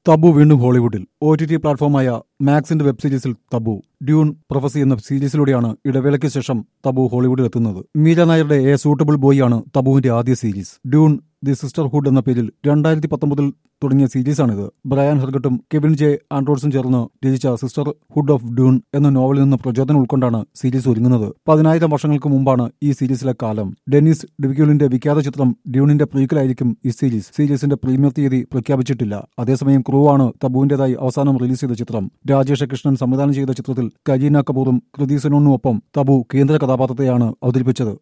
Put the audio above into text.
തബു വീണ്ടും ഹോളിവുഡിൽ O T T പ്ലാറ്റ്ഫോമായ മാക്സിന്റെ വെബ് സീരീസിൽ തബു ഡ്യൂൺ പ്രൊഫസി എന്ന സീരീസിലൂടെയാണ് ഇടവേളയ്ക്ക് ശേഷം തബു ഹോളിവുഡിൽ എത്തുന്നത് മീര നായരുടെ എ സൂട്ടബിൾ ബോയ് ആണ് തബുവിന്റെ ആദ്യ സീരീസ് ഡ്യൂൺ ദി സിസ്റ്റർഹുഡ് എന്ന പേരിൽ രണ്ടായിരത്തി പത്തൊമ്പതിൽ തുടങ്ങിയ സീരീസാണിത് ബ്രയാൻ ഹെർഗട്ടും കെവിൻ ജെ ആൻഡ്രോഡ്സും ചേർന്ന് രചിച്ച സിസ്റ്റർ ഹുഡ് ഓഫ് ഡ്യൂൺ എന്ന നോവലിൽ നിന്ന് പ്രചോദനം ഉൾക്കൊണ്ടാണ് സീരീസ് ഒരുങ്ങുന്നത് പതിനായിരം വർഷങ്ങൾക്ക് മുമ്പാണ് ഈ സീരീസിലെ കാലം ഡെന്നിസ് ഡിവിക്യൂലിന്റെ വിഖ്യാത ചിത്രം ഡ്യൂണിന്റെ പ്രീക്കലായിരിക്കും ഈ സീരീസ് സീരീസിന്റെ പ്രീമിയർ തീയതി പ്രഖ്യാപിച്ചിട്ടില്ല അതേസമയം ക്രൂ ആണ് തബുവിന്റേതായി അവസാനം റിലീസ് ചെയ്ത ചിത്രം രാജേഷ് കൃഷ്ണൻ സംവിധാനം ചെയ്ത ചിത്രത്തിൽ കരീന കപൂറും കൃതി സെനോണും ഒപ്പം തബു കേന്ദ്ര കഥാപാത്രത്തെയാണ് അവതരിപ്പിച്ചത്